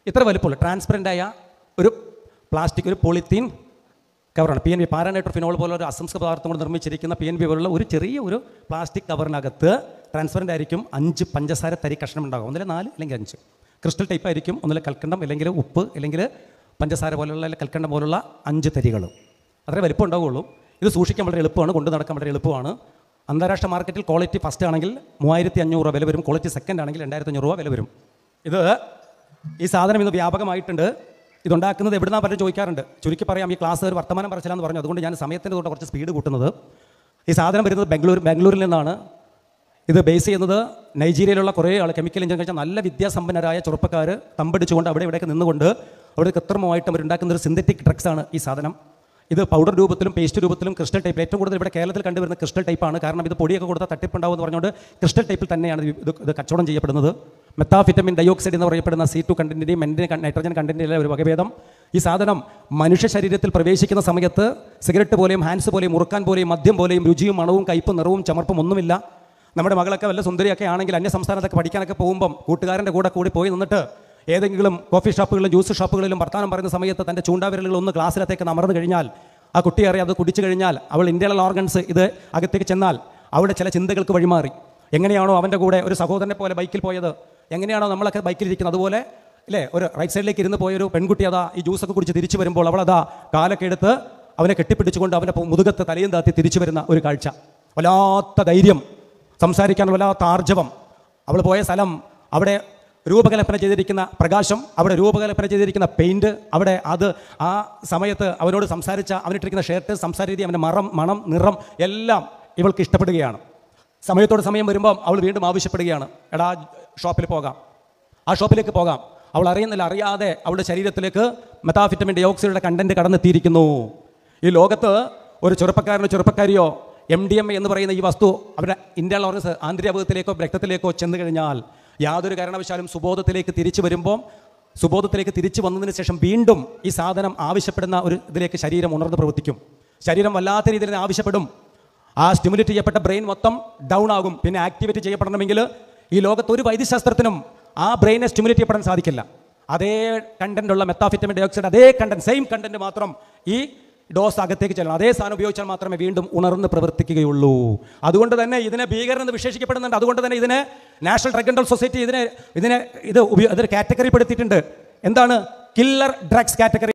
ഇത്ര വലുപ്പമുള്ള ട്രാൻസ്പെറൻ്റ് ആയ ഒരു പ്ലാസ്റ്റിക് ഒരു പോളിത്തീൻ കവറാണ് P N B paranitrophenol പോലുള്ള ഒരു അസംസ്കൃത പദാർത്ഥം കൊണ്ട് നിർമ്മിച്ചിരിക്കുന്ന പി എൻ ബി പോലുള്ള ഒരു ചെറിയ ഒരു പ്ലാസ്റ്റിക് കവറിനകത്ത് ട്രാൻസ്പെറൻ്റ് ആയിരിക്കും അഞ്ച് പഞ്ചസാര തരി കഷ്ണം ഉണ്ടാകും ഒന്നിലെ നാല് അല്ലെങ്കിൽ അഞ്ച് ക്രിസ്റ്റൽ ടൈപ്പ് ആയിരിക്കും ഒന്നിലെ കൽക്കണ്ടം അല്ലെങ്കിൽ ഉപ്പ് അല്ലെങ്കിൽ പഞ്ചസാര പോലുള്ള അല്ലെങ്കിൽ കൽക്കണ്ടം പോലുള്ള അഞ്ച് തരികൾ അത്രേ വലിപ്പം ഉണ്ടാവുകയുള്ളൂ ഇത് സൂക്ഷിക്കാൻ വളരെ എളുപ്പമാണ് കൊണ്ടു നടക്കാൻ വളരെ എളുപ്പമാണ് അന്താരാഷ്ട്ര മാർക്കറ്റിൽ ക്വാളിറ്റി ഫസ്റ്റ് ആണെങ്കിൽ മൂവായിരത്തി അഞ്ഞൂറ് രൂപ വില വരും ക്വാളിറ്റി സെക്കൻഡ് ആണെങ്കിൽ രണ്ടായിരത്തി അഞ്ഞൂറ് രൂപ വില വരും ഇത് ഈ സാധനം ഇന്ന് വ്യാപകമായിട്ടുണ്ട് ഇതുണ്ടാക്കുന്നത് എവിടുന്നാ പലരും ചോദിക്കാറുണ്ട് ചുരുക്കി പറയാം ഈ ക്ലാസ് ഒരു വർത്തമാനം പറച്ചിലാന്ന് പറഞ്ഞു അതുകൊണ്ട് ഞാൻ സമയത്തിൻ്റെ തൊട്ട് കുറച്ച് സ്പീഡ് കൂട്ടുന്നത് ഈ സാധനം വരുന്നത് ബാംഗ്ലൂർ ബാംഗ്ലൂരിൽ നിന്നാണ് ഇത് ബേസ് ചെയ്യുന്നത് നൈജീരിയയിലുള്ള കുറേ ആൾ കെമിക്കൽ എഞ്ചിൻ കഴിച്ച നല്ല വിദ്യാസമ്പന്നരായ ചെറുപ്പക്കാർ തമ്പടിച്ചുകൊണ്ട് അവിടെ ഇവിടെയൊക്കെ നിന്നുകൊണ്ട് അവിടെ കൃത്രിമമായിട്ട് അവരുണ്ടാക്കുന്ന ഒരു സിന്തറ്റിക് ഡ്രഗ്സ് ആണ് ഈ സാധനം ഇത് പൗഡർ രൂപത്തിലും പേസ്റ്റ് രൂപത്തിലും ക്രിസ്റ്റൽ ടൈപ്പ് ഏറ്റവും കൂടുതൽ ഇവിടെ കേരളത്തിൽ കണ്ടുവരുന്ന ക്രിസ്റ്റൽ ടൈപ്പാണ് കാരണം ഇത് പൊടിയൊക്കെ കൊടുത്താൽ തട്ടിപ്പുണ്ടാവും എന്ന് പറഞ്ഞുകൊണ്ട് ക്രിസ്റ്റൽ ടൈപ്പിൽ തന്നെയാണ് ഇത് ഇത് ഇത് കച്ചവടം ചെയ്യപ്പെടുന്നത് മെത്താഫിറ്റമിൻ ഡയോക്സൈഡ് എന്ന് പറയപ്പെടുന്ന സി ടു കണ്ടന്റിൻ്റെയും മെൻറ്റിൻ നൈട്രജൻ കണ്ടന്റിൻ്റെ ഒരു വകഭേദം ഈ സാധനം മനുഷ്യ ശരീരത്തിൽ പ്രവേശിക്കുന്ന സമയത്ത് സിഗരറ്റ് പോലെയും ഹാൻഡ്സ് പോലെയും മുറുക്കാൻ പോലെയും മദ്യം പോലെയും രുചിയും മണവും കയ്പും നിറവും ചമർപ്പും ഒന്നുമില്ല നമ്മുടെ മകളൊക്കെ വല്ല സുന്ദരിയൊക്കെ ആണെങ്കിൽ അന്യ സംസ്ഥാനത്തൊക്കെ പഠിക്കാനൊക്കെ പോകുമ്പം കൂട്ടുകാരൻ്റെ കൂടെ കൂടി പോയി നിന്നിട്ട് ഏതെങ്കിലും കോഫി ഷോപ്പുകളിലും ജ്യൂസ് ഷോപ്പുകളിലും വർത്തമാനം പറയുന്ന സമയത്ത് തൻ്റെ ചൂണ്ടാവിരലുകൾ ഒന്ന് ഗ്ലാസ്സിലത്തേക്ക് അമർന്നു കഴിഞ്ഞാൽ ആ കുട്ടി അറിയാം അത് കുടിച്ചു കഴിഞ്ഞാൽ അവൾ ഇന്റേണൽ ഓർഗൻസ് ഇത് അകത്തേക്ക് ചെന്നാൽ അവിടെ ചില ചിന്തകൾക്ക് വഴിമാറി എങ്ങനെയാണോ അവൻ്റെ കൂടെ ഒരു സഹോദരനെ പോലെ ബൈക്കിൽ പോയത് എങ്ങനെയാണോ നമ്മളൊക്കെ ബൈക്കിലിരിക്കുന്നത് അതുപോലെ അല്ലേ ഒരു റൈറ്റ് സൈഡിലേക്ക് ഇരുന്ന് പോയൊരു പെൺകുട്ടി അതാ ഈ ജ്യൂസൊക്കെ കുടിച്ച് തിരിച്ചു വരുമ്പോൾ അവളതാ കാലൊക്കെ എടുത്ത് അവനെ കെട്ടിപ്പിടിച്ചുകൊണ്ട് അവൻ്റെ മുതുകത്ത് തലയും താത്തി തിരിച്ചു വരുന്ന ഒരു കാഴ്ച വല്ലാത്ത ധൈര്യം സംസാരിക്കാൻ വല്ലാത്ത ആർജവം അവൾ പോയ സ്ഥലം അവിടെ രൂപകൽപ്പന ചെയ്തിരിക്കുന്ന പ്രകാശം അവിടെ രൂപകൽപ്പന ചെയ്തിരിക്കുന്ന പെയിൻറ് അവിടെ അത് ആ സമയത്ത് അവനോട് സംസാരിച്ച അവനിട്ടിരിക്കുന്ന ഷർട്ട് സംസാര രീതി അവൻ്റെ മറം മണം നിറം എല്ലാം ഇവൾക്ക് ഇഷ്ടപ്പെടുകയാണ് സമയത്തോട് സമയം വരുമ്പോൾ അവൾ വീണ്ടും ആവശ്യപ്പെടുകയാണ് എടാ ഷോപ്പിൽ പോകാം ആ ഷോപ്പിലേക്ക് പോകാം അവൾ അറിയുന്നില്ല അറിയാതെ അവളുടെ ശരീരത്തിലേക്ക് മെത്താഫിറ്റമിൻ ഡയോക്സൈഡിന്റെ കണ്ടന്റ് കടന്നെത്തിയിരിക്കുന്നു ഈ ലോകത്ത് ഒരു ചെറുപ്പക്കാരനോ ചെറുപ്പക്കാരിയോ എം ഡി എം എന്ന് പറയുന്ന ഈ വസ്തു അവരുടെ ഇന്റേണൽ ഓർഗൻസ് ആന്തരികത്തിലേക്കോ രക്തത്തിലേക്കോ ചെന്ന് കഴിഞ്ഞാൽ യാതൊരു കാരണവശാലും സുബോധത്തിലേക്ക് തിരിച്ചു വരുമ്പോൾ സുബോധത്തിലേക്ക് തിരിച്ചു വന്നതിന് ശേഷം വീണ്ടും ഈ സാധനം ആവശ്യപ്പെടുന്ന ഒരു ഇതിലേക്ക് ശരീരം ഉണർന്ന് പ്രവർത്തിക്കും ശരീരം വല്ലാത്ത രീതിയിൽ ഇതിനെ ആവശ്യപ്പെടും ആ സ്റ്റിമുലേറ്റ് ചെയ്യപ്പെട്ട ബ്രെയിൻ മൊത്തം ഡൗൺ ആകും പിന്നെ ആക്ടിവേറ്റ് ചെയ്യപ്പെടണമെങ്കിൽ ഈ ലോകത്ത് ഒരു വൈദ്യശാസ്ത്രത്തിനും ആ ബ്രെയിനെ സ്റ്റിമുലേറ്റ് ചെയ്യപ്പെടാൻ സാധിക്കില്ല അതേ കണ്ടന്റ് ഉള്ള മെത്താഫിറ്റമിൻ ഡയോക്സൈഡ് അതേ കണ്ടന്റ് സെയിം കണ്ടന്റ് മാത്രം ഈ ഡോസ് അകത്തേക്ക് ചെല്ലണം അതേ സാധനം ഉപയോഗിച്ചാൽ മാത്രമേ വീണ്ടും ഉണർന്ന് പ്രവർത്തിക്കുകയുള്ളൂ അതുകൊണ്ട് തന്നെ ഇതിനെ ഭീകരൻ എന്ന് വിശേഷിക്കപ്പെടുന്നുണ്ട് അതുകൊണ്ട് തന്നെ ഇതിനെ നാഷണൽ ഡ്രഗ് കൺട്രോൾ സൊസൈറ്റി ഇതിനെ ഇതിനെ ഇത് ഉപയോ- ഇതൊരു കാറ്റഗറി പെടുത്തിയിട്ടുണ്ട് എന്താണ് കില്ലർ ഡ്രഗ്സ് കാറ്റഗറി